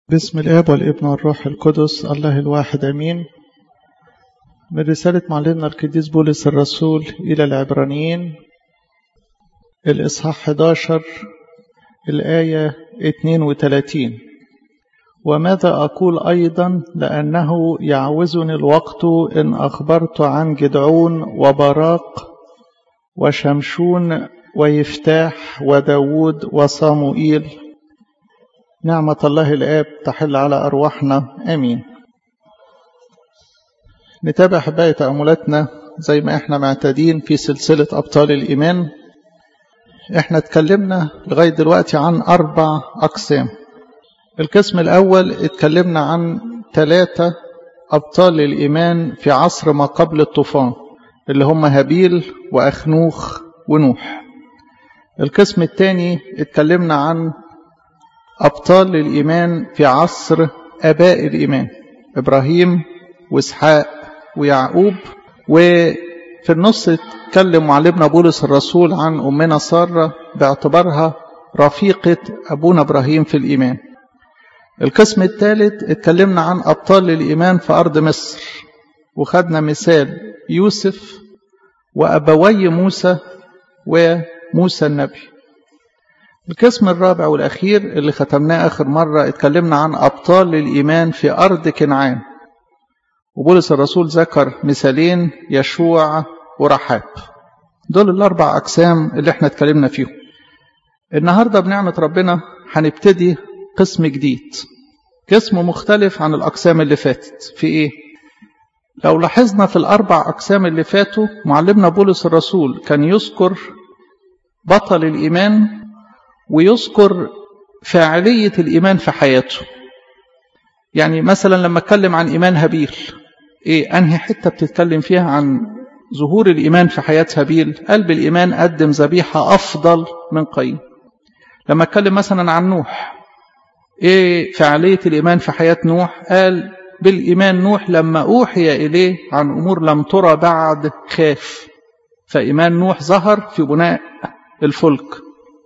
بسم الآب والابن والروح القدس الله الواحد أمين من رسالة معلمنا القديس بولس الرسول إلى العبرانيين الإصحاح 11 الآية 32 وماذا أقول أيضا لأنه يعوزني الوقت إن أخبرت عن جدعون وبراق وشمشون ويفتاح وداود وصاموئيل نعمة الله الآب تحل على أرواحنا آمين نتابع حباية تأملاتنا زي ما احنا معتادين في سلسلة أبطال الإيمان احنا اتكلمنا لغاية دلوقتي عن أربع أقسام القسم الأول اتكلمنا عن ثلاثة أبطال الإيمان في عصر ما قبل الطوفان اللي هم هابيل وأخنوخ ونوح القسم الثاني اتكلمنا عن أبطال الإيمان في عصر آباء الإيمان إبراهيم وإسحاق ويعقوب وفي النص اتكلم معلمنا بولس الرسول عن أمنا سارة باعتبارها رفيقة أبونا إبراهيم في الإيمان القسم الثالث اتكلمنا عن أبطال الإيمان في أرض مصر وخدنا مثال يوسف وأبوي موسى وموسى النبي القسم الرابع والأخير اللي ختمناه آخر مرة اتكلمنا عن أبطال الإيمان في أرض كنعان وبولس الرسول ذكر مثالين يشوع ورحاب دول الأربع أقسام اللي احنا اتكلمنا فيهم النهاردة بنعمة ربنا هنبتدي قسم جديد قسم مختلف عن الأقسام اللي فاتت في إيه؟ لو لاحظنا في الأربع أقسام اللي فاتوا معلمنا بولس الرسول كان يذكر بطل الإيمان ويذكر فاعلية الإيمان في حياته يعني مثلا لما اتكلم عن إيمان هابيل إيه أنهي حتة بتتكلم فيها عن ظهور الإيمان في حياة هابيل قلب الإيمان قدم ذبيحة أفضل من قايين لما اتكلم مثلا عن نوح إيه فعالية الإيمان في حياة نوح قال بالإيمان نوح لما أوحي إليه عن أمور لم ترى بعد خاف فإيمان نوح ظهر في بناء الفلك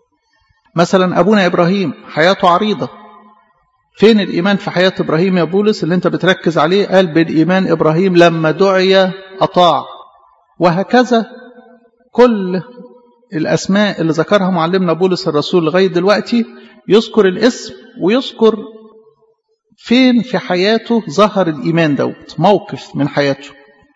مثلا أبونا إبراهيم حياته عريضة فين الإيمان في حياة إبراهيم يا بولس اللي أنت بتركز عليه قال بالإيمان إبراهيم لما دعي أطاع وهكذا كل الأسماء اللي ذكرها معلمنا بولس الرسول لغاية دلوقتي يذكر الاسم ويذكر فين في حياته ظهر الإيمان دوت موقف من حياته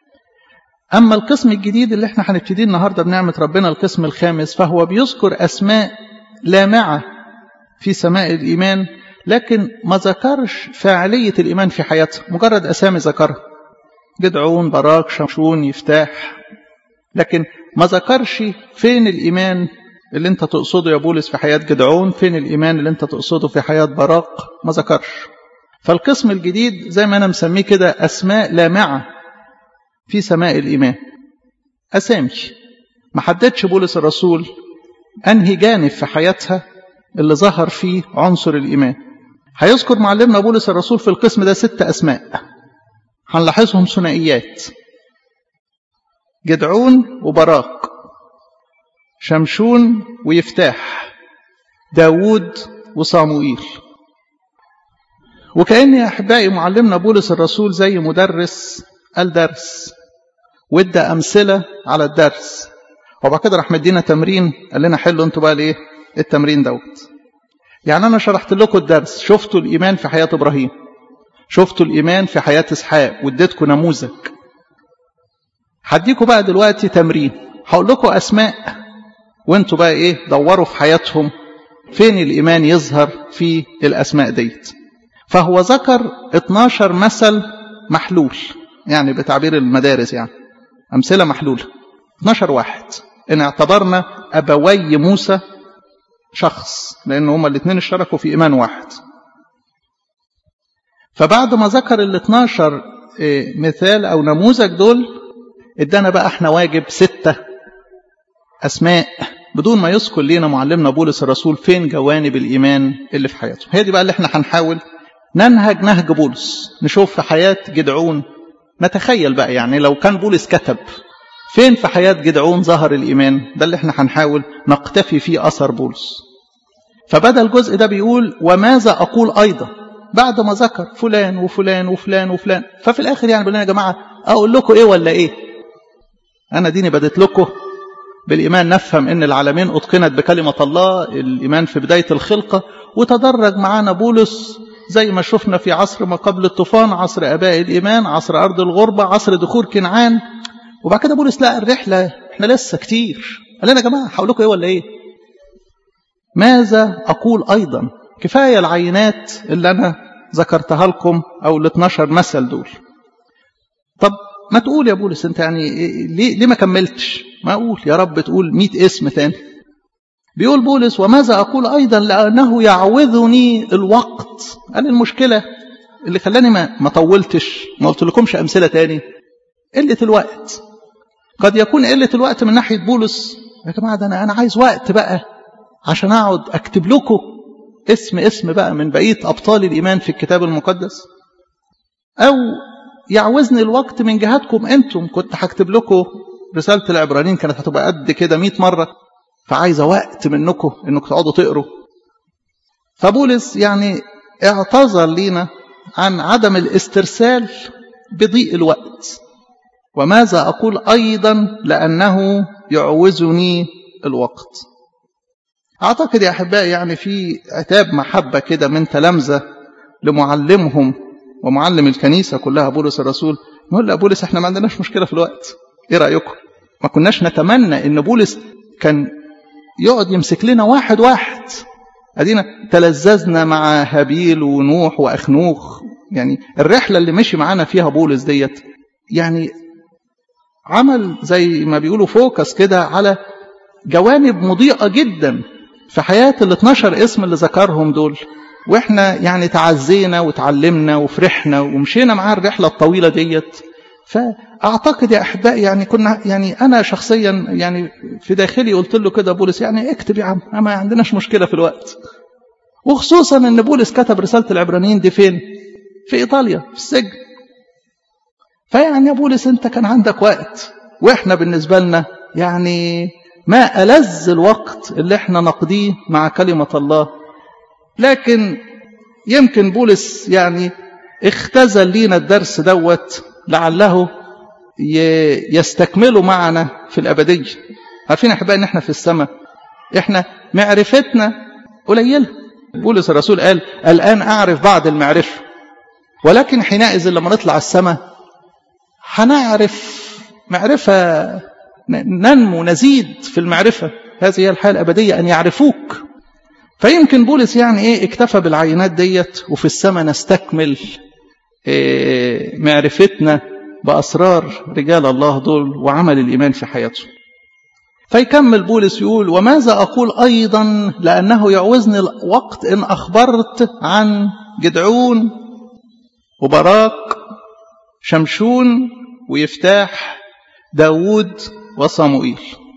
أما القسم الجديد اللي احنا هنبتدي النهاردة بنعمة ربنا القسم الخامس فهو بيذكر أسماء لامعة في سماء الإيمان لكن ما ذكرش فاعلية الإيمان في حياتها مجرد أسامي ذكرها جدعون براك شمشون يفتاح لكن ما ذكرش فين الإيمان اللي انت تقصده يا بولس في حياة جدعون فين الإيمان اللي انت تقصده في حياة براق ما ذكرش فالقسم الجديد زي ما أنا مسميه كده أسماء لامعة في سماء الإيمان أسامي ما حددش بولس الرسول أنهي جانب في حياتها اللي ظهر فيه عنصر الإيمان هيذكر معلمنا بولس الرسول في القسم ده ست أسماء هنلاحظهم ثنائيات جدعون وبراق شمشون ويفتاح داوود وصاموئيل وكأن يا أحبائي معلمنا بولس الرسول زي مدرس قال درس وادى أمثلة على الدرس وبعد كده راح مدينا تمرين قال لنا حلوا انتوا بقى الايه التمرين دوت يعني انا شرحت لكم الدرس شفتوا الايمان في حياه ابراهيم شفتوا الايمان في حياه اسحاق واديتكم نموذج هديكم بقى دلوقتي تمرين هقول لكم اسماء وانتوا بقى ايه دوروا في حياتهم فين الايمان يظهر في الاسماء ديت فهو ذكر 12 مثل محلول يعني بتعبير المدارس يعني امثله محلوله 12 واحد إن اعتبرنا أبوي موسى شخص لأن هما الاثنين اشتركوا في إيمان واحد فبعد ما ذكر ال 12 مثال أو نموذج دول ادانا بقى احنا واجب ستة أسماء بدون ما يذكر لنا معلمنا بولس الرسول فين جوانب الإيمان اللي في حياته هي دي بقى اللي احنا هنحاول ننهج نهج بولس نشوف في حياة جدعون نتخيل بقى يعني لو كان بولس كتب فين في حياة جدعون ظهر الإيمان ده اللي احنا هنحاول نقتفي فيه أثر بولس فبدأ الجزء ده بيقول وماذا أقول أيضا بعد ما ذكر فلان وفلان وفلان وفلان ففي الاخر يعني بيقول لنا يا جماعه اقول لكم ايه ولا ايه انا ديني بدت لكم بالايمان نفهم ان العالمين اتقنت بكلمه الله الايمان في بدايه الخلقه وتدرج معانا بولس زي ما شفنا في عصر ما قبل الطوفان عصر اباء الايمان عصر ارض الغربه عصر دخول كنعان وبعد كده بولس لا الرحله احنا لسه كتير قال لنا يا جماعه هقول لكم ايه ولا ايه ماذا اقول ايضا كفايه العينات اللي انا ذكرتها لكم او ال 12 مثل دول طب ما تقول يا بولس انت يعني ليه ليه ما كملتش ما اقول يا رب تقول 100 اسم تاني بيقول بولس وماذا اقول ايضا لانه يعوذني الوقت قال المشكله اللي خلاني ما ما طولتش ما قلت لكمش امثله تاني قله الوقت قد يكون قله الوقت من ناحيه بولس يا جماعه ده انا انا عايز وقت بقى عشان اقعد اكتب لكم اسم اسم بقى من بقيه ابطال الايمان في الكتاب المقدس او يعوزني الوقت من جهتكم انتم كنت هكتب لكم رساله العبرانيين كانت هتبقى قد كده 100 مره فعايزه وقت منكم انكم تقعدوا تقروا فبولس يعني اعتذر لينا عن عدم الاسترسال بضيق الوقت وماذا اقول ايضا لانه يعوزني الوقت اعتقد يا احبائي يعني في عتاب محبه كده من تلامذه لمعلمهم ومعلم الكنيسه كلها بولس الرسول نقول له بولس احنا ما عندناش مشكله في الوقت ايه رايكم ما كناش نتمنى ان بولس كان يقعد يمسك لنا واحد واحد ادينا تلذذنا مع هابيل ونوح واخنوخ يعني الرحله اللي مشي معانا فيها بولس ديت يعني عمل زي ما بيقولوا فوكس كده على جوانب مضيئه جدا في حياه ال 12 اسم اللي ذكرهم دول واحنا يعني تعزينا وتعلمنا وفرحنا ومشينا معاه الرحله الطويله ديت فاعتقد يا احبائي يعني كنا يعني انا شخصيا يعني في داخلي قلت له كده بولس يعني اكتب يا عم ما عندناش مشكله في الوقت وخصوصا ان بولس كتب رساله العبرانيين دي فين في ايطاليا في السجن فيعني يا بولس انت كان عندك وقت واحنا بالنسبه لنا يعني ما ألذ الوقت اللي احنا نقضيه مع كلمة الله لكن يمكن بولس يعني اختزل لينا الدرس دوت لعله يستكمله معنا في الأبدية عارفين يا أحبائي إن إحنا في السماء إحنا معرفتنا قليلة بولس الرسول قال الآن أعرف بعض المعرفة ولكن حينئذ لما نطلع السماء هنعرف معرفة ننمو نزيد في المعرفة هذه هي الحياة الأبدية أن يعرفوك فيمكن بولس يعني إيه اكتفى بالعينات ديت وفي السماء نستكمل إيه معرفتنا بأسرار رجال الله دول وعمل الإيمان في حياته فيكمل بولس يقول وماذا أقول أيضا لأنه يعوزني الوقت إن أخبرت عن جدعون وبراك شمشون ويفتاح داود وصموئيل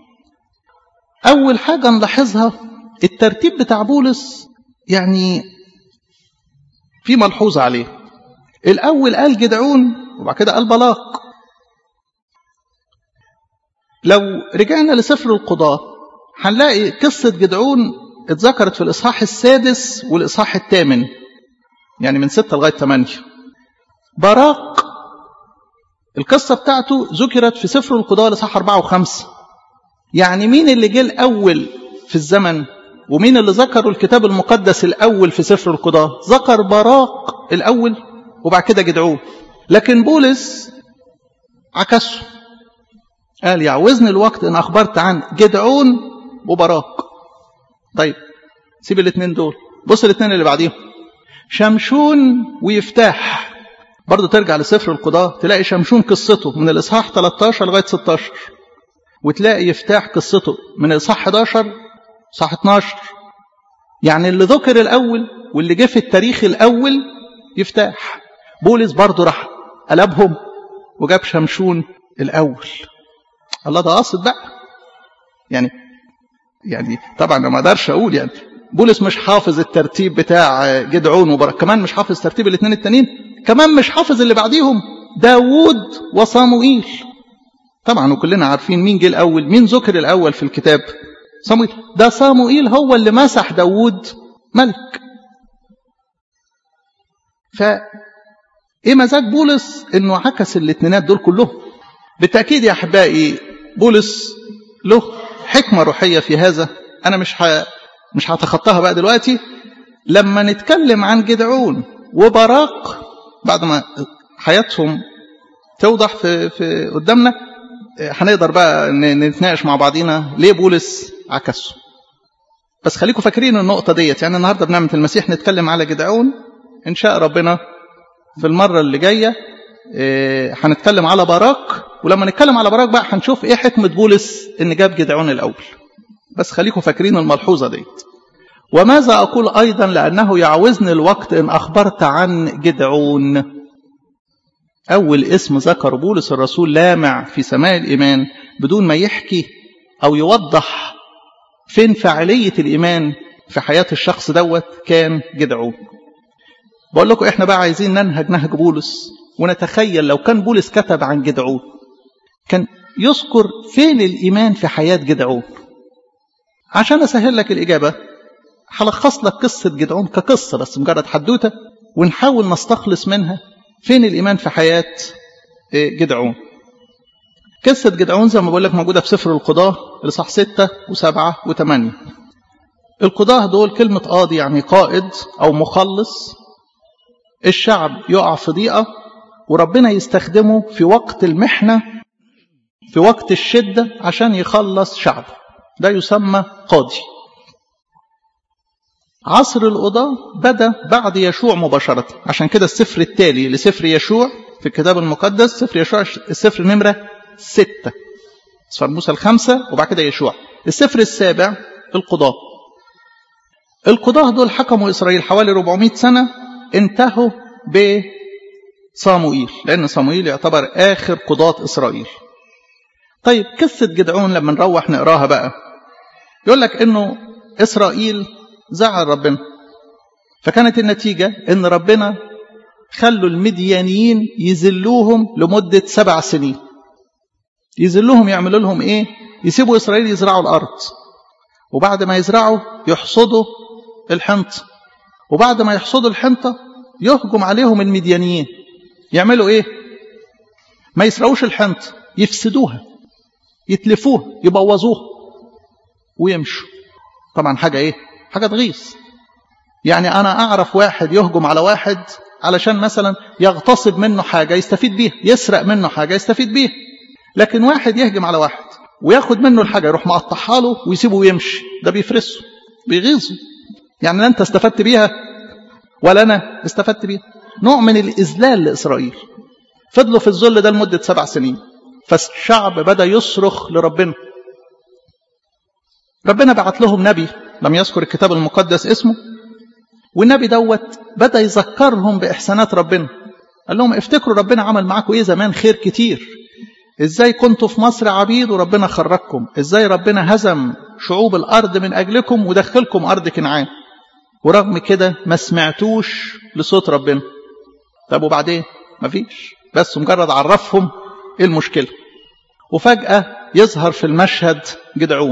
أول حاجة نلاحظها الترتيب بتاع بولس يعني في ملحوظة عليه الأول قال جدعون وبعد كده قال بلاق لو رجعنا لسفر القضاة هنلاقي قصة جدعون اتذكرت في الإصحاح السادس والإصحاح الثامن يعني من ستة لغاية ثمانية براق القصة بتاعته ذكرت في سفر القضاء لصح أربعة وخمسة يعني مين اللي جه الأول في الزمن ومين اللي ذكروا الكتاب المقدس الأول في سفر القضاء ذكر براق الأول وبعد كده جدعون لكن بولس عكسه قال يعوزني الوقت ان اخبرت عن جدعون وبراق طيب سيب الاثنين دول بص الاثنين اللي بعديهم شمشون ويفتاح برضه ترجع لسفر القضاء تلاقي شمشون قصته من الاصحاح 13 لغايه 16 وتلاقي يفتاح قصته من الاصحاح 11 اصحاح 12 يعني اللي ذكر الاول واللي جه في التاريخ الاول يفتاح بولس برضه راح قلبهم وجاب شمشون الاول الله ده قاصد بقى يعني يعني طبعا ما اقدرش اقول يعني بولس مش حافظ الترتيب بتاع جدعون وبرك كمان مش حافظ ترتيب الاثنين التانيين كمان مش حافظ اللي بعديهم داوود وصاموئيل طبعا وكلنا عارفين مين جه الاول مين ذكر الاول في الكتاب صاموئيل ده صاموئيل هو اللي مسح داوود ملك ف ايه مزاج بولس انه عكس الاثنينات دول كلهم بالتاكيد يا احبائي بولس له حكمه روحيه في هذا انا مش ح... مش هتخطاها بقى دلوقتي لما نتكلم عن جدعون وبراق بعد ما حياتهم توضح في, في قدامنا هنقدر بقى نتناقش مع بعضينا ليه بولس عكسه بس خليكم فاكرين النقطه ديت يعني النهارده بنعمه المسيح نتكلم على جدعون ان شاء ربنا في المره اللي جايه هنتكلم على باراك ولما نتكلم على باراك بقى هنشوف ايه حكمه بولس ان جاب جدعون الاول بس خليكم فاكرين الملحوظه ديت وماذا اقول ايضا لانه يعوزني الوقت ان اخبرت عن جدعون اول اسم ذكر بولس الرسول لامع في سماء الايمان بدون ما يحكي او يوضح فين فاعليه الايمان في حياه الشخص دوت كان جدعون بقول لكم احنا بقى عايزين ننهج نهج بولس ونتخيل لو كان بولس كتب عن جدعون كان يذكر فين الإيمان في حياة جدعون عشان أسهل لك الإجابة هلخص لك قصة جدعون كقصة بس مجرد حدوتة ونحاول نستخلص منها فين الإيمان في حياة جدعون قصة جدعون زي ما بقول لك موجودة في سفر القضاة الإصحاح 6 و7 و8 القضاة دول كلمة قاضي يعني قائد أو مخلص الشعب يقع في ضيقة وربنا يستخدمه في وقت المحنة في وقت الشدة عشان يخلص شعبه ده يسمى قاضي عصر القضاة بدأ بعد يشوع مباشرة عشان كده السفر التالي لسفر يشوع في الكتاب المقدس سفر يشوع السفر نمرة ستة سفر موسى الخمسة وبعد كده يشوع السفر السابع القضاة القضاة دول حكموا إسرائيل حوالي 400 سنة انتهوا بصاموئيل لأن صاموئيل يعتبر آخر قضاة إسرائيل طيب قصة جدعون لما نروح نقراها بقى يقول لك إنه إسرائيل زعل ربنا فكانت النتيجة إن ربنا خلوا المديانيين يذلوهم لمدة سبع سنين يذلوهم يعملوا لهم إيه يسيبوا إسرائيل يزرعوا الأرض وبعد ما يزرعوا يحصدوا الحنطة وبعد ما يحصدوا الحنطة يهجم عليهم المديانيين يعملوا ايه ما يسرقوش الحنطة يفسدوها يتلفوها يبوظوها ويمشوا طبعا حاجة ايه حاجة تغيظ يعني انا اعرف واحد يهجم على واحد علشان مثلا يغتصب منه حاجة يستفيد بيها يسرق منه حاجة يستفيد بيها لكن واحد يهجم على واحد وياخد منه الحاجة يروح مقطعها له ويسيبه ويمشي ده بيفرسه بيغيظه يعني لا انت استفدت بيها ولا انا استفدت بيها نوع من الاذلال لاسرائيل فضلوا في الذل ده لمده سبع سنين فالشعب بدا يصرخ لربنا ربنا بعت لهم نبي لم يذكر الكتاب المقدس اسمه والنبي دوت بدا يذكرهم باحسانات ربنا قال لهم افتكروا ربنا عمل معاكم ايه زمان خير كتير ازاي كنتوا في مصر عبيد وربنا خرجكم ازاي ربنا هزم شعوب الارض من اجلكم ودخلكم ارض كنعان ورغم كده ما سمعتوش لصوت ربنا طب وبعدين مفيش بس مجرد عرفهم ايه المشكله وفجاه يظهر في المشهد جدعون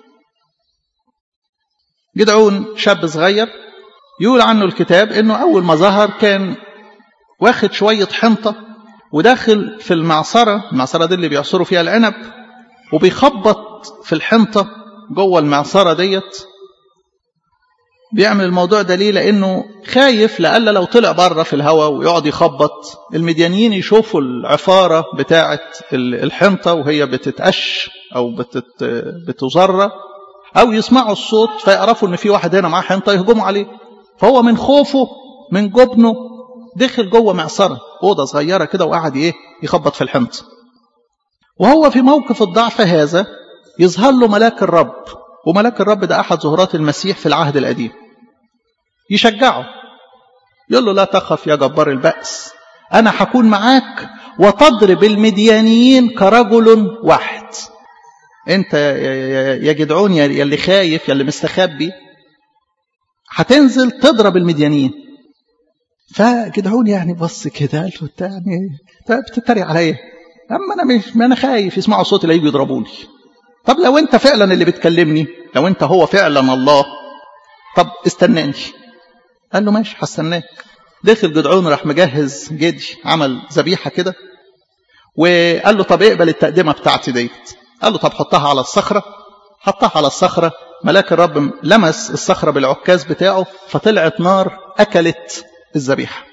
جدعون شاب صغير يقول عنه الكتاب انه اول ما ظهر كان واخد شويه حنطه وداخل في المعصره المعصره دي اللي بيعصروا فيها العنب وبيخبط في الحنطه جوه المعصره ديت بيعمل الموضوع ده ليه لانه خايف لألا لو طلع بره في الهواء ويقعد يخبط المديانيين يشوفوا العفاره بتاعه الحنطه وهي بتتقش او بتت بتزرى او يسمعوا الصوت فيعرفوا ان في واحد هنا معاه حنطه يهجموا عليه فهو من خوفه من جبنه دخل جوه معصره اوضه صغيره كده وقعد ايه يخبط في الحنطه وهو في موقف الضعف هذا يظهر له ملاك الرب وملاك الرب ده احد ظهورات المسيح في العهد القديم يشجعه يقول له لا تخف يا جبار البأس أنا هكون معاك وتضرب المديانيين كرجل واحد أنت يا جدعون يا اللي خايف يا اللي مستخبي هتنزل تضرب المديانيين فجدعون يعني بص كده قال له يعني بتتريق عليا اما انا مش ما انا خايف يسمعوا صوتي لا يجوا يضربوني طب لو انت فعلا اللي بتكلمني لو انت هو فعلا الله طب استناني قال له ماشي هستناك دخل جدعون راح مجهز جدي عمل ذبيحة كده وقال له طب اقبل التقدمة بتاعتي ديت قال له طب حطها على الصخرة حطها على الصخرة ملاك الرب لمس الصخرة بالعكاز بتاعه فطلعت نار أكلت الذبيحة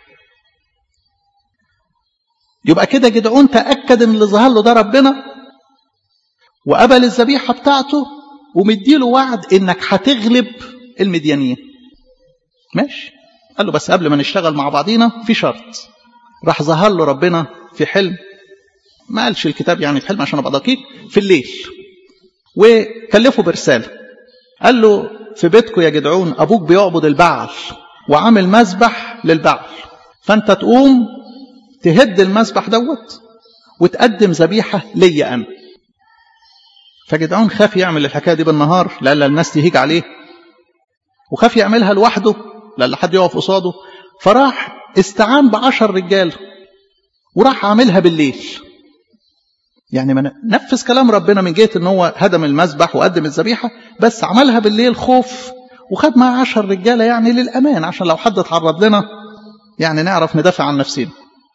يبقى كده جدعون تأكد ان اللي ظهر له ده ربنا وقبل الذبيحة بتاعته ومديله وعد انك هتغلب المديانيين ماشي قال له بس قبل ما نشتغل مع بعضينا في شرط راح ظهر له ربنا في حلم ما قالش الكتاب يعني في حلم عشان ابقى دقيق في الليل وكلفه برساله قال له في بيتكم يا جدعون ابوك بيعبد البعل وعامل مذبح للبعل فانت تقوم تهد المذبح دوت وتقدم ذبيحه ليا انا فجدعون خاف يعمل الحكايه دي بالنهار لألا الناس تهيج عليه وخاف يعملها لوحده لألا حد يقف قصاده فراح استعان بعشر رجال وراح عاملها بالليل يعني ما نفذ كلام ربنا من جهه ان هو هدم المذبح وقدم الذبيحه بس عملها بالليل خوف وخد معاه عشر رجاله يعني للامان عشان لو حد اتعرض لنا يعني نعرف ندافع عن نفسنا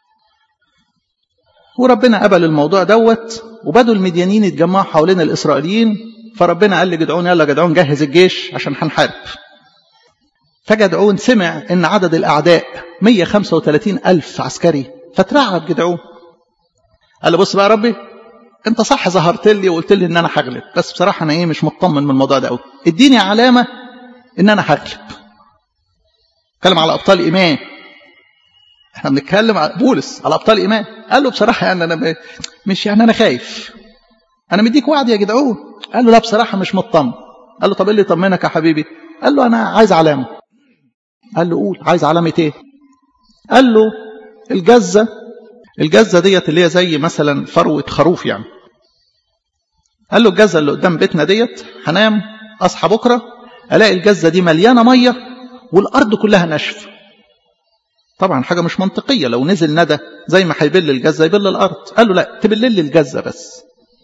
وربنا قبل الموضوع دوت وبدوا المديانين يتجمعوا حوالين الاسرائيليين فربنا قال لجدعون يلا جدعون جهز الجيش عشان هنحارب فجدعون سمع ان عدد الاعداء 135 الف عسكري فترعب جدعون قال له بص بقى يا ربي انت صح ظهرت لي وقلت لي ان انا هغلب بس بصراحه انا ايه مش مطمن من الموضوع ده قوي اديني علامه ان انا هغلب اتكلم على ابطال ايمان احنا بنتكلم على بولس على ابطال ايمان قال له بصراحه يعني انا ب... مش يعني انا خايف انا مديك وعد يا جدعون قال له لا بصراحه مش مطمن قال له طب ايه اللي يطمنك يا حبيبي قال له انا عايز علامه قال له قول عايز علامه ايه قال له الجزه الجزه ديت اللي هي زي مثلا فروه خروف يعني قال له الجزه اللي قدام بيتنا ديت هنام اصحى بكره الاقي الجزه دي مليانه ميه والارض كلها نشف طبعا حاجه مش منطقيه لو نزل ندى زي ما هيبل الجزه يبل الارض قال له لا تبل لي الجزه بس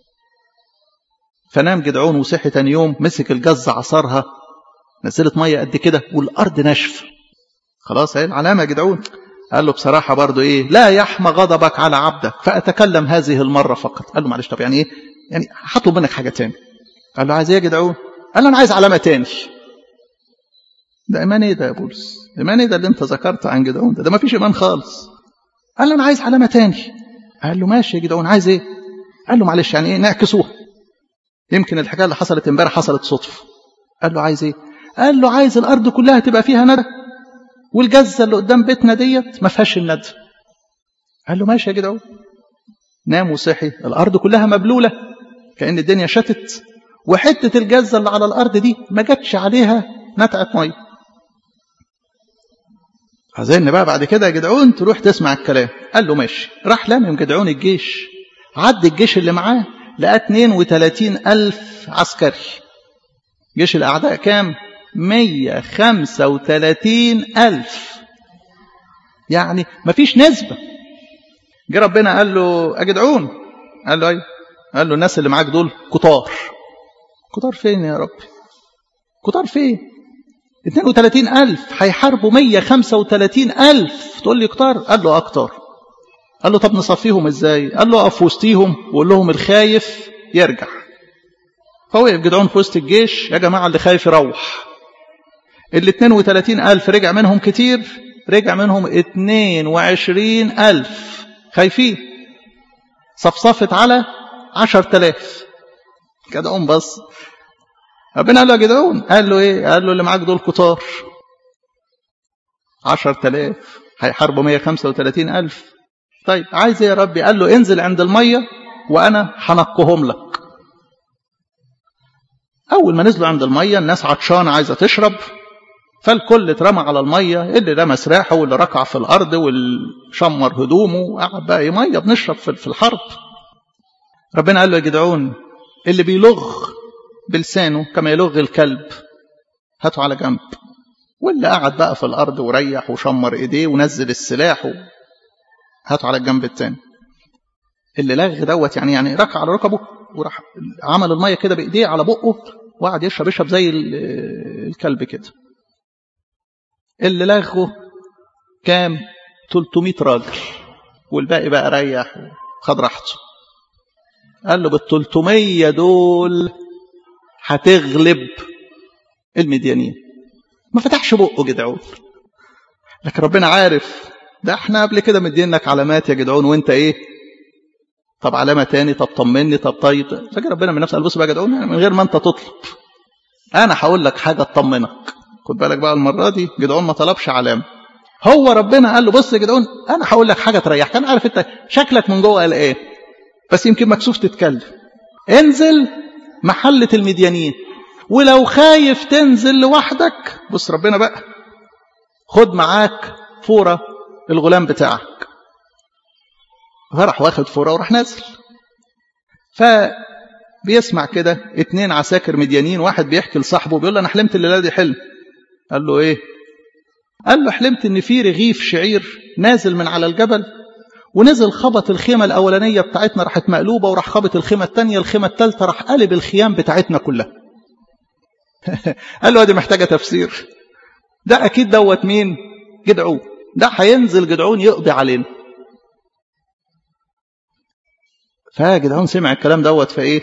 فنام جدعون وصحي تاني يوم مسك الجزه عصرها نزلت ميه قد كده والارض نشف خلاص اهي العلامه يا جدعون قال له بصراحه برضو ايه لا يحمى غضبك على عبدك فاتكلم هذه المره فقط قال له معلش طب يعني ايه يعني هطلب منك حاجه تاني قال له عايز ايه يا جدعون قال له انا عايز علامه تاني ده ايمان ايه ده يا بولس ايمان ايه ده اللي انت ذكرت عن جدعون ده ده ما فيش ايمان خالص قال له انا عايز علامه تاني قال له ماشي يا جدعون عايز ايه قال له معلش يعني ايه نعكسوها يمكن الحكايه اللي حصلت امبارح حصلت صدفه قال له عايز ايه قال له عايز الارض كلها تبقى فيها ندى والجزه اللي قدام بيتنا ديت ما فيهاش الندى قال له ماشي يا جدعون نام وصحي الارض كلها مبلوله كان الدنيا شتت وحته الجزه اللي على الارض دي ما جاتش عليها نتعه ميه عايزين بقى بعد كده يا جدعون تروح تسمع الكلام قال له ماشي راح لامم جدعون الجيش عد الجيش اللي معاه لقى 32 ألف عسكري جيش الأعداء كام 135 ألف يعني مفيش نسبة جه ربنا قال له يا جدعون قال له ايوه قال له الناس اللي معاك دول كتار كتار فين يا رب كتار فين 32 ألف هيحاربوا 135 ألف تقول لي كتار قال له أكتر قال له طب نصفيهم ازاي قال له اقف وسطيهم وقول لهم الخايف يرجع فوقف جدعون في وسط الجيش يا جماعة اللي خايف يروح ال 32 ألف رجع منهم كتير رجع منهم 22 ألف خايفين صفصفت على 10000 جدعون بص ربنا قال له يا جدعون قال له ايه قال له اللي معاك دول كتار 10000 هيحاربوا 135000 طيب عايز ايه يا ربي قال له انزل عند الميه وانا هنقهم لك اول ما نزلوا عند الميه الناس عطشانه عايزه تشرب فالكل اترمى على الميه اللي رمى سراحه واللي ركع في الارض واللي شمر هدومه وقعد بقى ميه بنشرب في الحرب ربنا قال له يا جدعون اللي بيلغ بلسانه كما يلغ الكلب هاته على جنب واللي قعد بقى في الارض وريح وشمر ايديه ونزل السلاح هاته على الجنب التاني اللي لغ دوت يعني يعني ركع على ركبه وراح عمل الميه كده بايديه على بقه وقعد يشرب يشرب زي الكلب كده اللي لغه كام 300 راجل والباقي بقى ريح خد راحته قال له بال 300 دول هتغلب المديانين ما فتحش بقه جدعون لكن ربنا عارف ده احنا قبل كده مدينك علامات يا جدعون وانت ايه طب علامة تاني طب طمني طب طيب فاكر ربنا من نفسه قال بص بقى يا جدعون يعني من غير ما انت تطلب انا هقول لك حاجة تطمنك خد بالك بقى المرة دي جدعون ما طلبش علامة هو ربنا قال له بص يا جدعون انا هقول لك حاجة تريحك انا عارف انت شكلك من جوه قال ايه بس يمكن مكسوف تتكلم انزل محلة المديانين ولو خايف تنزل لوحدك بص ربنا بقى خد معاك فورة الغلام بتاعك فراح واخد فورة وراح نازل فبيسمع كده اتنين عساكر مديانين واحد بيحكي لصاحبه بيقول له انا حلمت الليله دي حلم قال له ايه قال له حلمت ان في رغيف شعير نازل من على الجبل ونزل خبط الخيمة الأولانية بتاعتنا راحت مقلوبة وراح خبط الخيمة الثانية الخيمة الثالثة راح قلب الخيام بتاعتنا كلها قال له دي محتاجة تفسير ده أكيد دوت مين جدعون ده هينزل جدعون يقضي علينا فجدعون سمع الكلام دوت فايه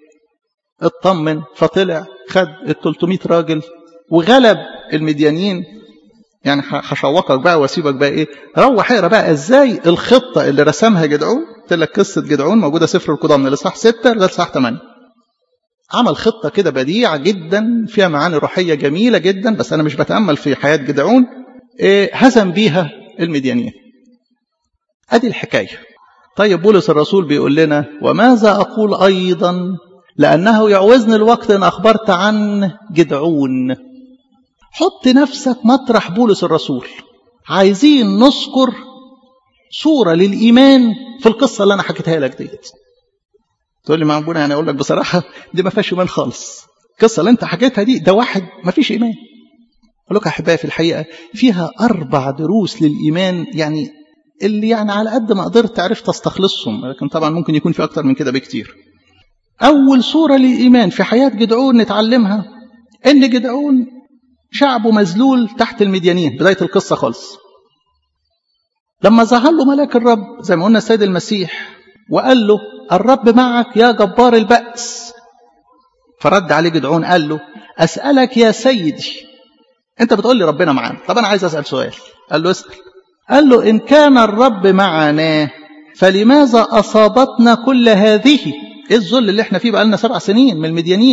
اطمن فطلع خد ال 300 راجل وغلب المديانين يعني هشوقك بقى واسيبك بقى ايه روح اقرا بقى ازاي الخطه اللي رسمها جدعون قلت لك قصه جدعون موجوده سفر القضاه من الاصحاح 6 لغايه الاصحاح 8 عمل خطه كده بديعه جدا فيها معاني روحيه جميله جدا بس انا مش بتامل في حياه جدعون إيه هزم بيها المديانين ادي الحكايه طيب بولس الرسول بيقول لنا وماذا اقول ايضا لانه يعوزني الوقت ان اخبرت عن جدعون حط نفسك مطرح بولس الرسول عايزين نذكر صورة للإيمان في القصة اللي أنا حكيتها لك ديت تقول لي معبونا يعني أقول لك بصراحة دي ما فيهاش إيمان خالص القصة اللي أنت حكيتها دي ده واحد ما فيش إيمان أقول لك أحبائي في الحقيقة فيها أربع دروس للإيمان يعني اللي يعني على قد ما قدرت عرفت استخلصهم لكن طبعا ممكن يكون في أكتر من كده بكتير أول صورة للإيمان في حياة جدعون نتعلمها إن جدعون شعبه مذلول تحت المديانين بداية القصة خالص لما ظهر له ملاك الرب زي ما قلنا السيد المسيح وقال له الرب معك يا جبار البأس فرد عليه جدعون قال له أسألك يا سيدي أنت بتقول لي ربنا معانا طب أنا عايز أسأل سؤال قال له اسأل قال له إن كان الرب معنا فلماذا أصابتنا كل هذه إيه الذل اللي احنا فيه بقالنا سبع سنين من المديانين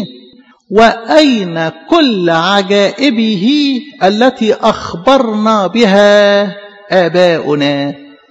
وأين كل عجائبه التي أخبرنا بها آباؤنا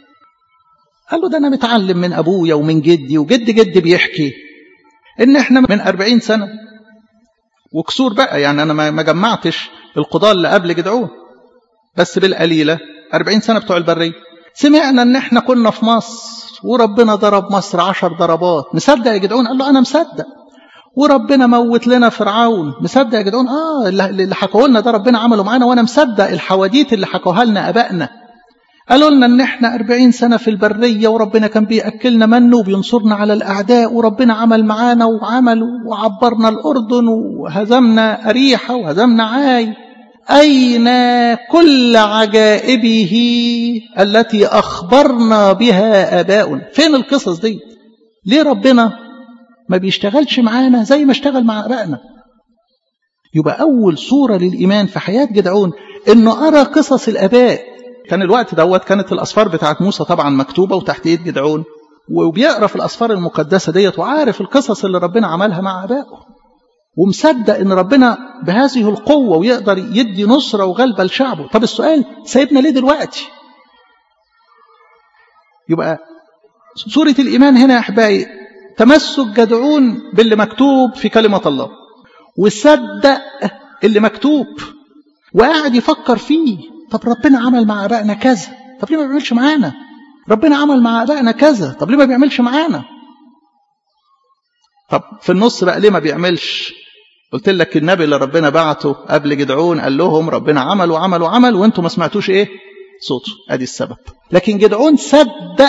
قال له ده أنا متعلم من أبويا ومن جدي وجد جدي بيحكي إن إحنا من أربعين سنة وكسور بقى يعني أنا ما جمعتش القضاء اللي قبل جدعون بس بالقليلة أربعين سنة بتوع البرية سمعنا إن إحنا كنا في مصر وربنا ضرب مصر عشر ضربات مصدق يا جدعون قال له أنا مصدق وربنا موت لنا فرعون مصدق يا جدعون اه اللي حكوا لنا ده ربنا عمله معانا وانا مصدق الحواديت اللي حكوها لنا ابائنا قالوا لنا ان احنا أربعين سنة في البرية وربنا كان بيأكلنا منه وبينصرنا على الأعداء وربنا عمل معانا وعمل وعبرنا الأردن وهزمنا أريحة وهزمنا عاي أين كل عجائبه التي أخبرنا بها آباؤنا فين القصص دي ليه ربنا ما بيشتغلش معانا زي ما اشتغل مع ابائنا يبقى اول صوره للايمان في حياه جدعون انه ارى قصص الاباء كان الوقت دوت كانت الاسفار بتاعت موسى طبعا مكتوبه وتحت ايد جدعون وبيقرا في الاسفار المقدسه ديت وعارف القصص اللي ربنا عملها مع ابائه ومصدق ان ربنا بهذه القوه ويقدر يدي نصره وغلبه لشعبه طب السؤال سايبنا ليه دلوقتي يبقى سوره الايمان هنا يا احبائي تمسك جدعون باللي مكتوب في كلمة الله وصدق اللي مكتوب وقاعد يفكر فيه طب ربنا عمل مع ابائنا كذا طب ليه ما بيعملش معانا ربنا عمل مع ابائنا كذا طب ليه ما بيعملش معانا طب في النص بقى ليه ما بيعملش قلت لك النبي اللي ربنا بعته قبل جدعون قال لهم ربنا عمل وعمل وعمل وانتم ما سمعتوش ايه صوته ادي السبب لكن جدعون صدق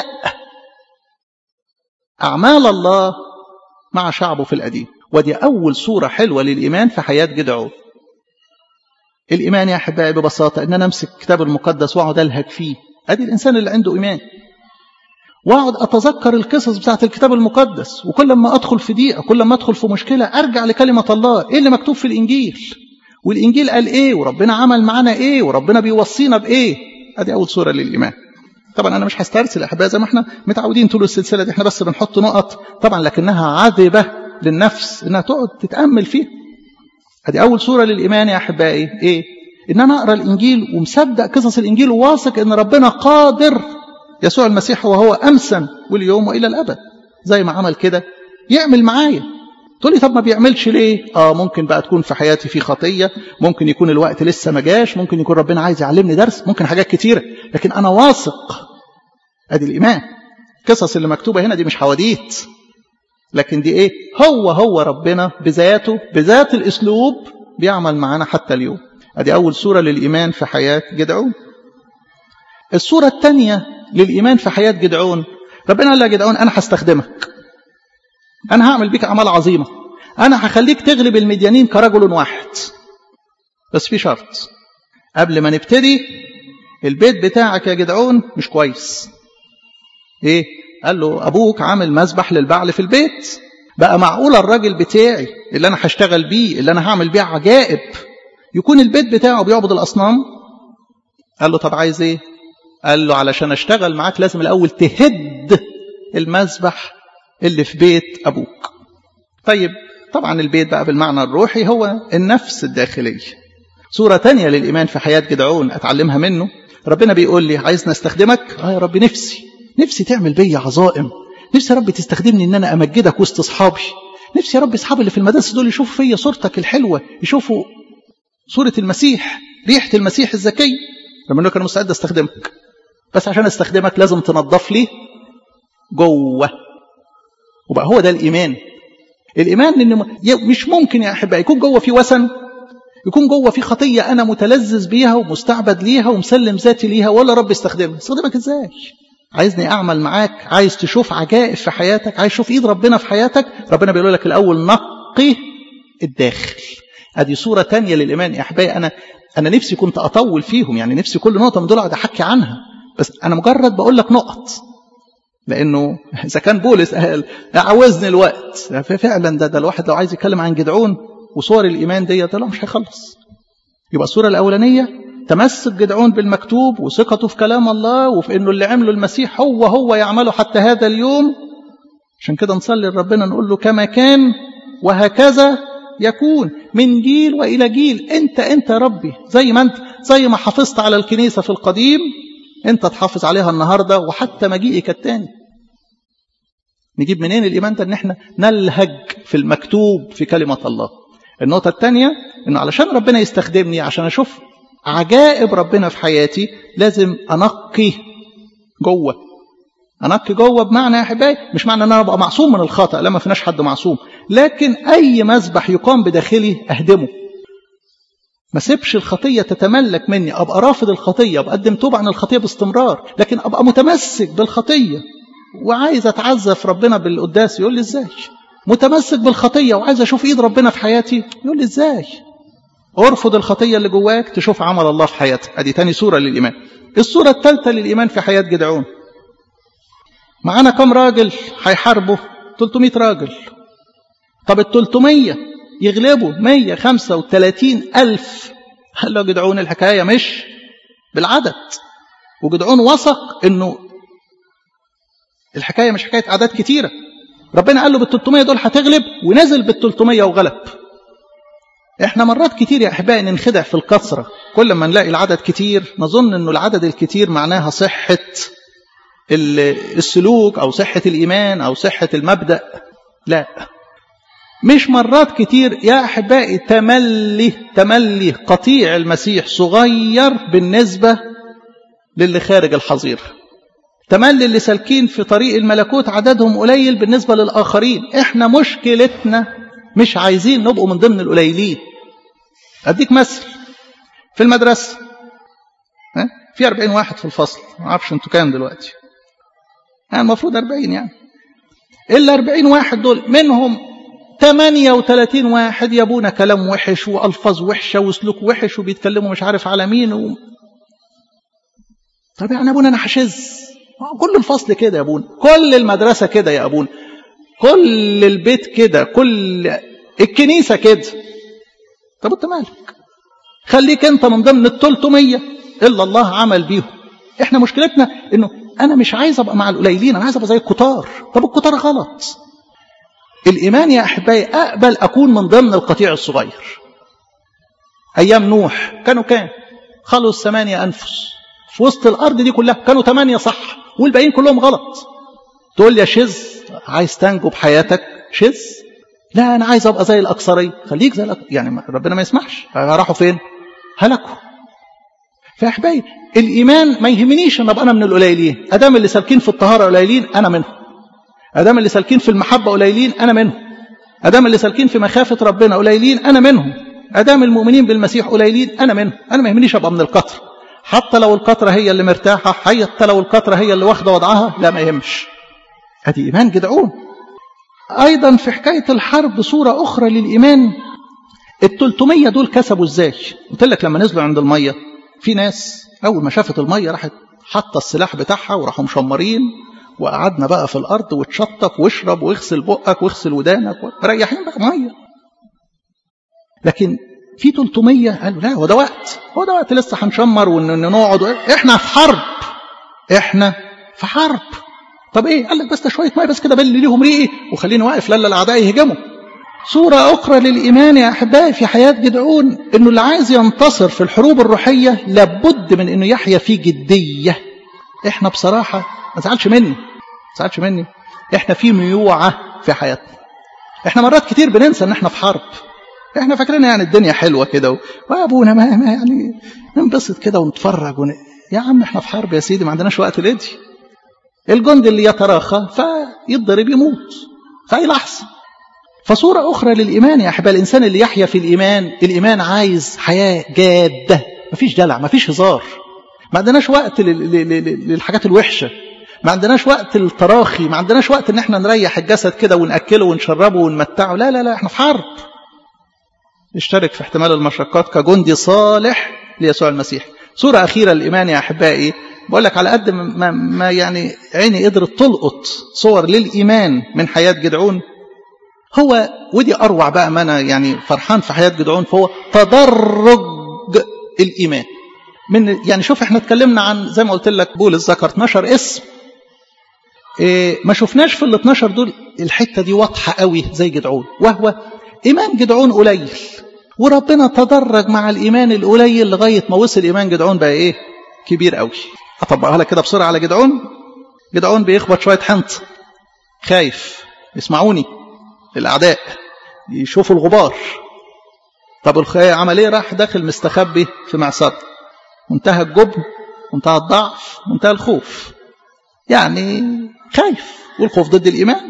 أعمال الله مع شعبه في القديم ودي أول صورة حلوة للإيمان في حياة جدعون الإيمان يا أحبائي ببساطة إن أنا أمسك الكتاب المقدس وأقعد ألهج فيه أدي الإنسان اللي عنده إيمان واقعد اتذكر القصص بتاعت الكتاب المقدس وكل ما ادخل في ضيقه كل ما ادخل في مشكله ارجع لكلمه الله ايه اللي مكتوب في الانجيل والانجيل قال ايه وربنا عمل معانا ايه وربنا بيوصينا بايه ادي اول صوره للايمان طبعا انا مش هسترسل احبائي زي ما احنا متعودين طول السلسله دي احنا بس بنحط نقط طبعا لكنها عذبه للنفس انها تقعد تتامل فيها ادي اول صوره للايمان يا احبائي ايه ان انا اقرا الانجيل ومصدق قصص الانجيل وواثق ان ربنا قادر يسوع المسيح وهو أمسا واليوم وإلى الأبد زي ما عمل كده يعمل معايا تقول لي طب ما بيعملش ليه اه ممكن بقى تكون في حياتي في خطية ممكن يكون الوقت لسه ما جاش ممكن يكون ربنا عايز يعلمني درس ممكن حاجات كتيرة لكن أنا واثق أدي الإيمان القصص اللي مكتوبة هنا دي مش حواديت لكن دي إيه هو هو ربنا بذاته بذات الأسلوب بيعمل معانا حتى اليوم أدي أول صورة للإيمان في حياة جدعون الصورة الثانية للإيمان في حياة جدعون ربنا قال له يا جدعون أنا هستخدمك أنا هعمل بيك أعمال عظيمة أنا هخليك تغلب المديانين كرجل واحد بس في شرط قبل ما نبتدي البيت بتاعك يا جدعون مش كويس ايه قال له ابوك عامل مذبح للبعل في البيت بقى معقول الراجل بتاعي اللي انا هشتغل بيه اللي انا هعمل بيه عجائب يكون البيت بتاعه بيعبد الاصنام قال له طب عايز ايه قال له علشان اشتغل معاك لازم الاول تهد المذبح اللي في بيت ابوك طيب طبعا البيت بقى بالمعنى الروحي هو النفس الداخليه صورة تانية للإيمان في حياة جدعون أتعلمها منه ربنا بيقول لي عايز نستخدمك آه يا رب نفسي نفسي تعمل بيا عظائم نفسي يا رب تستخدمني ان انا امجدك وسط اصحابي نفسي يا رب اصحابي اللي في المدارس دول يشوفوا فيا صورتك الحلوه يشوفوا صوره المسيح ريحه المسيح الزكي لما انه كان مستعد استخدمك بس عشان استخدمك لازم تنظف لي جوه وبقى هو ده الايمان الايمان ان مش ممكن يا احبائي يكون جوه في وثن يكون جوه في خطيه انا متلذذ بيها ومستعبد ليها ومسلم ذاتي ليها ولا رب يستخدمها استخدمك ازاي عايزني اعمل معاك عايز تشوف عجائب في حياتك عايز تشوف ايد ربنا في حياتك ربنا بيقول لك الاول نقي الداخل ادي صوره تانية للايمان يا احبائي انا انا نفسي كنت اطول فيهم يعني نفسي كل نقطه من دول اقعد احكي عنها بس انا مجرد بقول لك نقط لانه اذا كان بولس قال عاوزني الوقت فعلا ده ده الواحد لو عايز يتكلم عن جدعون وصور الايمان ديت لا مش هيخلص يبقى الصوره الاولانيه تمسك جدعون بالمكتوب وثقته في كلام الله وفي انه اللي عمله المسيح هو هو يعمله حتى هذا اليوم عشان كده نصلي لربنا نقول له كما كان وهكذا يكون من جيل والى جيل انت انت ربي زي ما انت زي ما حافظت على الكنيسه في القديم انت تحافظ عليها النهارده وحتى مجيئك الثاني نجيب منين الايمان ده ان احنا نلهج في المكتوب في كلمه الله النقطه الثانيه انه علشان ربنا يستخدمني عشان اشوف عجائب ربنا في حياتي لازم انقي جوه انقي جوه بمعنى يا احبائي مش معنى ان انا ابقى معصوم من الخطا لا ما فيناش حد معصوم لكن اي مذبح يقام بداخلي اهدمه ما سيبش الخطيه تتملك مني ابقى رافض الخطيه بقدم توبه عن الخطيه باستمرار لكن ابقى متمسك بالخطيه وعايز اتعزف ربنا بالقداس يقول لي ازاي متمسك بالخطيه وعايز اشوف ايد ربنا في حياتي يقول لي ازاي ارفض الخطية اللي جواك تشوف عمل الله في حياتك ادي تاني صورة للإيمان الصورة الثالثة للإيمان في حياة جدعون معانا كم راجل هيحاربوا 300 راجل طب ال 300 يغلبوا 135 ألف قال له جدعون الحكاية مش بالعدد وجدعون وثق انه الحكاية مش حكاية أعداد كتيرة ربنا قال له بال 300 دول هتغلب ونزل بال 300 وغلب احنا مرات كتير يا احبائي ننخدع في الكثره كل ما نلاقي العدد كتير نظن انه العدد الكتير معناها صحه السلوك او صحه الايمان او صحه المبدا لا مش مرات كتير يا احبائي تملي تملي قطيع المسيح صغير بالنسبه للي خارج الحظيره تملي اللي سالكين في طريق الملكوت عددهم قليل بالنسبه للاخرين احنا مشكلتنا مش عايزين نبقوا من ضمن القليلين اديك مثل في المدرسه ها في 40 واحد في الفصل ما اعرفش انتوا كام دلوقتي يعني المفروض 40 يعني ال 40 واحد دول منهم 38 واحد يابونا كلام وحش والفاظ وحشه وسلوك وحش وبيتكلموا مش عارف على مين و... طب يعني ابونا انا حشز كل الفصل كده يا ابونا كل المدرسه كده يا ابونا كل البيت كده كل الكنيسه كده طب انت مالك خليك انت من ضمن ال 300 الا الله عمل بيهم احنا مشكلتنا انه انا مش عايز ابقى مع القليلين انا عايز ابقى زي الكتار طب الكتار غلط الايمان يا احبائي اقبل اكون من ضمن القطيع الصغير ايام نوح كانوا كام خلص ثمانية انفس في وسط الارض دي كلها كانوا ثمانية صح والباقيين كلهم غلط تقول لي يا شذ عايز تنجو بحياتك شذ لا انا عايز ابقى زي الاكثريه خليك زي الأكثر. يعني ربنا ما يسمحش راحوا فين هلكوا فيا احبائي الايمان ما يهمنيش ان ابقى انا من القليلين ادام اللي سالكين في الطهاره قليلين انا منهم ادام اللي سالكين في المحبه قليلين انا منهم ادام اللي سالكين في مخافه ربنا قليلين انا منهم ادام المؤمنين بالمسيح قليلين انا منهم انا ما يهمنيش ابقى من القطر حتى لو القطره هي اللي مرتاحه حتى لو القطره هي اللي واخده وضعها لا ما يهمش ادي ايمان جدعون ايضا في حكايه الحرب صوره اخرى للايمان ال 300 دول كسبوا ازاي قلت لك لما نزلوا عند الميه في ناس اول ما شافت الميه راحت حاطه السلاح بتاعها وراحوا مشمرين وقعدنا بقى في الارض وتشطف واشرب واغسل بقك واغسل ودانك مريحين بقى ميه لكن في 300 قالوا لا هو ده وقت هو ده وقت لسه هنشمر ونقعد احنا في حرب احنا في حرب طب ايه قال لك بس ده شويه ميه بس كده بل ليهم ريقي وخليني واقف للا الاعداء يهجموا صورة أخرى للإيمان يا أحبائي في حياة جدعون إنه اللي عايز ينتصر في الحروب الروحية لابد من إنه يحيا في جدية إحنا بصراحة ما تزعلش مني ما تزعلش مني إحنا في ميوعة في حياتنا إحنا مرات كتير بننسى إن إحنا في حرب إحنا فاكرين يعني الدنيا حلوة كده وأبونا ما, ما يعني ننبسط كده ونتفرج ون... يا عم إحنا في حرب يا سيدي ما عندناش وقت لدي الجندي اللي يتراخى فيضرب يموت في أي لحظة فصورة أخرى للإيمان يا أحباب الإنسان اللي يحيا في الإيمان الإيمان عايز حياة جادة مفيش دلع مفيش هزار ما عندناش وقت للحاجات الوحشة ما عندناش وقت للتراخي ما عندناش وقت ان احنا نريح الجسد كده ونأكله ونشربه ونمتعه لا لا لا احنا في حرب اشترك في احتمال المشقات كجندي صالح ليسوع المسيح صورة أخيرة للإيمان يا أحبائي بقول لك على قد ما, ما يعني عيني قدرت تلقط صور للإيمان من حياة جدعون هو ودي أروع بقى ما أنا يعني فرحان في حياة جدعون فهو تدرج الإيمان من يعني شوف احنا اتكلمنا عن زي ما قلت لك بولس ذكر 12 اسم إيه ما شفناش في ال 12 دول الحته دي واضحه قوي زي جدعون وهو ايمان جدعون قليل وربنا تدرج مع الايمان القليل لغايه ما وصل ايمان جدعون بقى ايه كبير قوي اطبقها لك كده بسرعه على جدعون جدعون بيخبط شويه حنط خايف يسمعوني الاعداء يشوفوا الغبار طب الخايف عمل ايه راح داخل مستخبي في معصره منتهى الجبن منتهى الضعف منتهى الخوف يعني خايف والخوف ضد الإيمان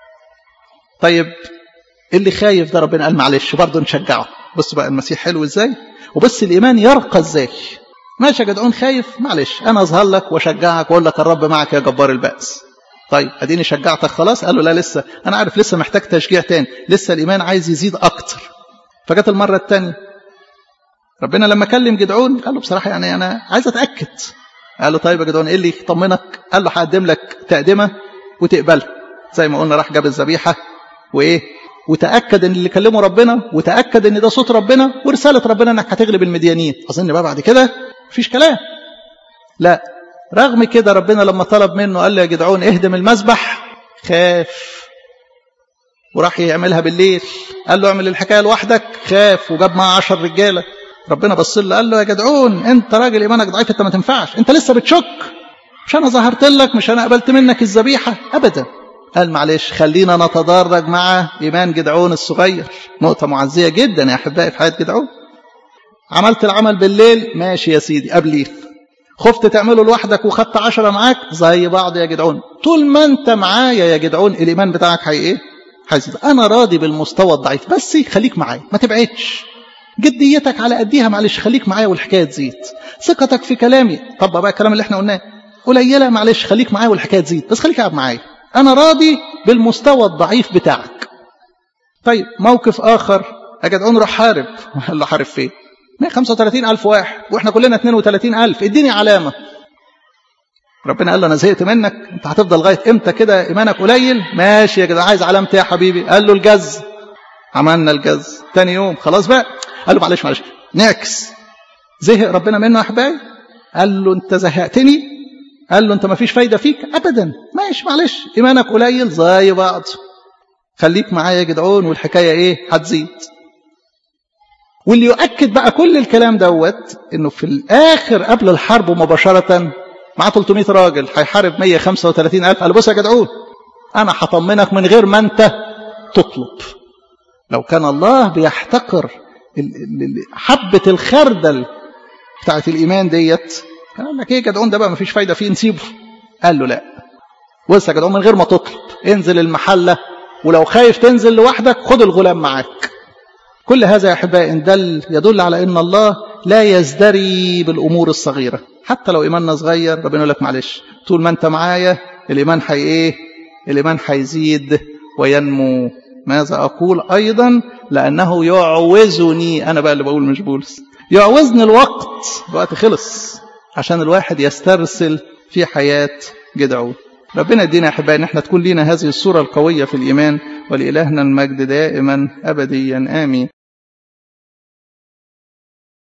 طيب اللي خايف ده ربنا قال معلش برضه نشجعه بص بقى المسيح حلو ازاي وبس الإيمان يرقى ازاي ماشي يا جدعون خايف معلش أنا أظهر لك وأشجعك وأقول لك الرب معك يا جبار البأس طيب اديني شجعتك خلاص قال له لا لسه انا عارف لسه محتاج تشجيع تاني لسه الايمان عايز يزيد اكتر فجت المره الثانيه ربنا لما كلم جدعون قال له بصراحه يعني انا عايز اتاكد قال له طيب يا جدعون ايه اللي يطمنك قال له هقدم لك تقدمه وتقبلها زي ما قلنا راح جاب الذبيحه وايه وتاكد ان اللي كلمه ربنا وتاكد ان ده صوت ربنا ورساله ربنا انك هتغلب المديانين اظن بقى بعد كده مفيش كلام لا رغم كده ربنا لما طلب منه قال له يا جدعون اهدم المذبح خاف وراح يعملها بالليل قال له اعمل الحكايه لوحدك خاف وجاب معاه عشر رجاله ربنا بص له قال له يا جدعون انت راجل ايمانك ضعيف انت ما تنفعش انت لسه بتشك مش انا ظهرت لك مش انا قبلت منك الذبيحه ابدا قال معلش خلينا نتدرج مع ايمان جدعون الصغير نقطه معزيه جدا يا احبائي في حياه جدعون عملت العمل بالليل ماشي يا سيدي قبليه خفت تعمله لوحدك وخدت عشرة معاك زي بعض يا جدعون طول ما انت معايا يا جدعون الايمان بتاعك هي ايه هيزيد انا راضي بالمستوى الضعيف بس خليك معايا ما تبعدش جديتك على قديها معلش خليك معايا والحكايه تزيد ثقتك في كلامي طب بقى الكلام اللي احنا قلناه قليله معلش خليك معايا والحكايه تزيد بس خليك قاعد معايا انا راضي بالمستوى الضعيف بتاعك طيب موقف آخر جدعون روح حارب قال له حارب فين 135 ألف واحد وإحنا كلنا 32 ألف اديني علامة ربنا قال له أنا زهقت منك أنت هتفضل لغاية إمتى كده إيمانك قليل ماشي يا جدع عايز علامتي يا حبيبي قال له الجز عملنا الجز تاني يوم خلاص بقى قال له معلش معلش نعكس زهق ربنا منه يا حبايبي قال له أنت زهقتني قال له أنت ما فيش فايدة فيك أبدا ماشي معلش إيمانك قليل زي بعض خليك معايا يا جدعون والحكاية إيه هتزيد واللي يؤكد بقى كل الكلام دوت انه في الاخر قبل الحرب مباشرة معاه 300 راجل هيحارب 135 ألف قال بص يا جدعون أنا هطمنك من غير ما أنت تطلب لو كان الله بيحتقر حبة الخردل بتاعت الإيمان ديت كان قال لك إيه يا جدعون ده بقى مفيش فايدة فيه نسيبه قال له لا بص يا جدعون من غير ما تطلب انزل المحلة ولو خايف تنزل لوحدك خد الغلام معاك كل هذا يا أحبائي إن دل يدل على أن الله لا يزدري بالأمور الصغيرة حتى لو إيماننا صغير ربنا يقول لك معلش طول ما أنت معايا الإيمان حي إيه الإيمان حيزيد وينمو ماذا أقول أيضا لأنه يعوزني أنا بقى اللي بقول مش بولس يعوزني الوقت الوقت خلص عشان الواحد يسترسل في حياة جدعون ربنا يدينا يا أحبائي إن احنا تكون لنا هذه الصورة القوية في الإيمان ولإلهنا المجد دائما أبديا آمين